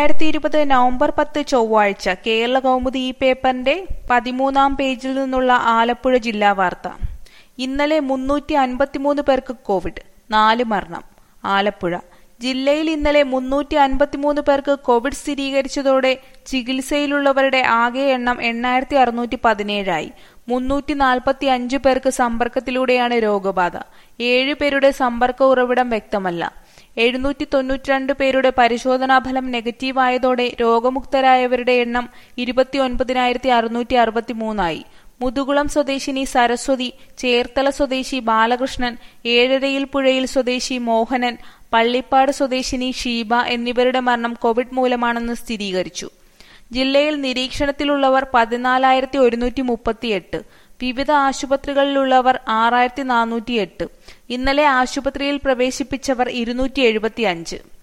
രണ്ടായിരത്തി ഇരുപത് നവംബർ പത്ത് ചൊവ്വാഴ്ച കേരള കൗമുദി ഈ പേപ്പറിന്റെ പതിമൂന്നാം പേജിൽ നിന്നുള്ള ആലപ്പുഴ ജില്ലാ വാർത്ത ഇന്നലെ മുന്നൂറ്റി അൻപത്തിമൂന്ന് പേർക്ക് കോവിഡ് നാല് മരണം ആലപ്പുഴ ജില്ലയിൽ ഇന്നലെ മുന്നൂറ്റി അൻപത്തിമൂന്ന് പേർക്ക് കോവിഡ് സ്ഥിരീകരിച്ചതോടെ ചികിത്സയിലുള്ളവരുടെ ആകെ എണ്ണം എണ്ണായിരത്തി അറുന്നൂറ്റി പതിനേഴായി മുന്നൂറ്റി നാൽപ്പത്തി അഞ്ച് പേർക്ക് സമ്പർക്കത്തിലൂടെയാണ് രോഗബാധ ഏഴ് പേരുടെ സമ്പർക്ക ഉറവിടം വ്യക്തമല്ല എഴുന്നൂറ്റി തൊണ്ണൂറ്റിരണ്ട് പേരുടെ പരിശോധനാഫലം നെഗറ്റീവായതോടെ രോഗമുക്തരായവരുടെ എണ്ണം ഇരുപത്തി ഒൻപതിനായിരത്തി അറുന്നൂറ്റി അറുപത്തി മൂന്നായി മുതുകുളം സ്വദേശിനി സരസ്വതി ചേർത്തല സ്വദേശി ബാലകൃഷ്ണൻ ഏഴരയിൽ പുഴയിൽ സ്വദേശി മോഹനൻ പള്ളിപ്പാട് സ്വദേശിനി ഷീബ എന്നിവരുടെ മരണം കോവിഡ് മൂലമാണെന്ന് സ്ഥിരീകരിച്ചു ജില്ലയിൽ നിരീക്ഷണത്തിലുള്ളവർ പതിനാലായിരത്തി ഒരുന്നൂറ്റി മുപ്പത്തിയെട്ട് വിവിധ ആശുപത്രികളിലുള്ളവർ ആറായിരത്തി നാനൂറ്റി എട്ട് ഇന്നലെ ആശുപത്രിയിൽ പ്രവേശിപ്പിച്ചവർ ഇരുന്നൂറ്റി എഴുപത്തി അഞ്ച്